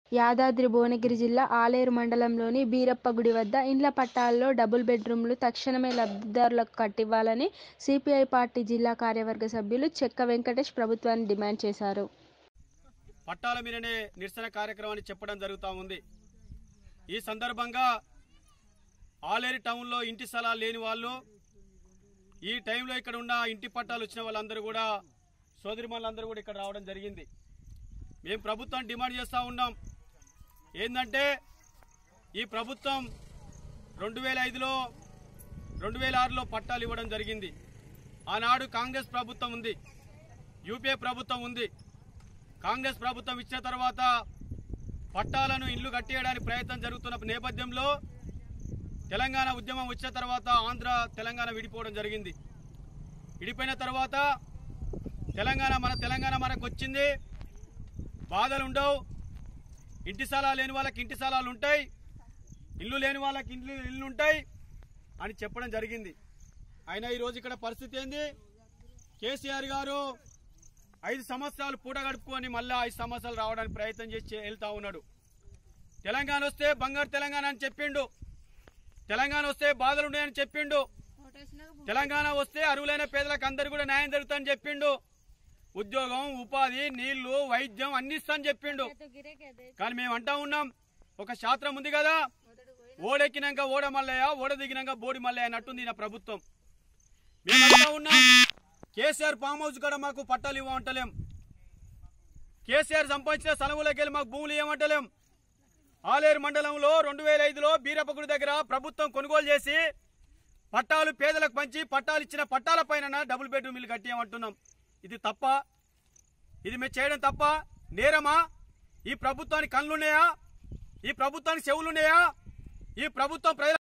యాదాద్రి భువనగిరి జిల్లా ఆలేరు మండలంలోని బీరప్పగుడి వద్ద ఇండ్ల పట్టాల్లో డబుల్ బెడ్రూమ్లు తక్షణమే లబ్ధిదారులకు కట్టివ్వాలని సిపిఐ పార్టీ జిల్లా కార్యవర్గ సభ్యులు చెక్క వెంకటేష్ ప్రభుత్వాన్ని డిమాండ్ చేశారు పట్టాల మీదనే నిరసన కార్యక్రమాన్ని చెప్పడం జరుగుతూ ఉంది ఈ సందర్భంగా ఆలేరు టౌన్లో ఇంటి స్థలాలు లేని వాళ్ళు ఈ టైంలో ఇక్కడ ఉన్న ఇంటి పట్టాలు వచ్చిన వాళ్ళందరూ కూడా సోదరిమణులందరూ కూడా ఇక్కడ రావడం జరిగింది మేము ప్రభుత్వం డిమాండ్ చేస్తూ ఉన్నాం ఏంటంటే ఈ ప్రభుత్వం రెండు వేల ఐదులో రెండు వేల ఆరులో పట్టాలు ఇవ్వడం జరిగింది ఆనాడు కాంగ్రెస్ ప్రభుత్వం ఉంది యూపీఏ ప్రభుత్వం ఉంది కాంగ్రెస్ ప్రభుత్వం ఇచ్చిన తర్వాత పట్టాలను ఇల్లు కట్టేయడానికి ప్రయత్నం జరుగుతున్న నేపథ్యంలో తెలంగాణ ఉద్యమం వచ్చిన తర్వాత ఆంధ్ర తెలంగాణ విడిపోవడం జరిగింది విడిపోయిన తర్వాత తెలంగాణ మన తెలంగాణ మనకు వచ్చింది బాధలు ఉండవు ఇంటి స్థలాలు లేని వాళ్ళకి ఇంటి స్థలాలు ఉంటాయి ఇల్లు లేని వాళ్ళకి ఇల్లు ఇల్లు ఉంటాయి అని చెప్పడం జరిగింది అయినా ఈరోజు ఇక్కడ పరిస్థితి ఏంది కేసీఆర్ గారు ఐదు సంవత్సరాలు పూట గడుపుకొని మళ్ళీ ఐదు సంవత్సరాలు రావడానికి ప్రయత్నం చేసి వెళ్తా ఉన్నాడు తెలంగాణ వస్తే బంగారు తెలంగాణ అని చెప్పిండు తెలంగాణ వస్తే బాధలు ఉన్నాయని చెప్పిండు తెలంగాణ వస్తే అరువులైన పేదలకు అందరు కూడా న్యాయం జరుగుతుందని చెప్పిండు ఉద్యోగం ఉపాధి నీళ్లు వైద్యం అన్ని ఇస్తా అని చెప్పిండు కానీ మేము అంటా ఉన్నాం ఒక శాస్త్రం ఉంది కదా ఓడెక్కినాక ఓడ మల్లయ్య ఓడ దిగినాక బోడి మల్లయ్య అన్నట్టుంది నా ప్రభుత్వం మేము అంటా ఉన్నాం కేసీఆర్ ఫామ్ హౌస్ కూడా మాకు పట్టాలు ఇవ్వమంటలేం కేసీఆర్ సంపాదించిన స్థలములకి వెళ్ళి మాకు భూములు ఇవ్వమంటలేం ఆలేరు మండలంలో రెండు వేల ఐదులో బీరప్పగుడి దగ్గర ప్రభుత్వం కొనుగోలు చేసి పట్టాలు పేదలకు పంచి పట్టాలు ఇచ్చిన పట్టాల పైన డబుల్ బెడ్రూమ్ ఇల్లు కట్టియమంటున్నాం ఇది తప్ప ఇది మేము చేయడం తప్ప నేరమా ఈ ప్రభుత్వానికి కళ్ళున్నాయా ఈ ప్రభుత్వానికి చెవులున్నాయా ఈ ప్రభుత్వం ప్రజల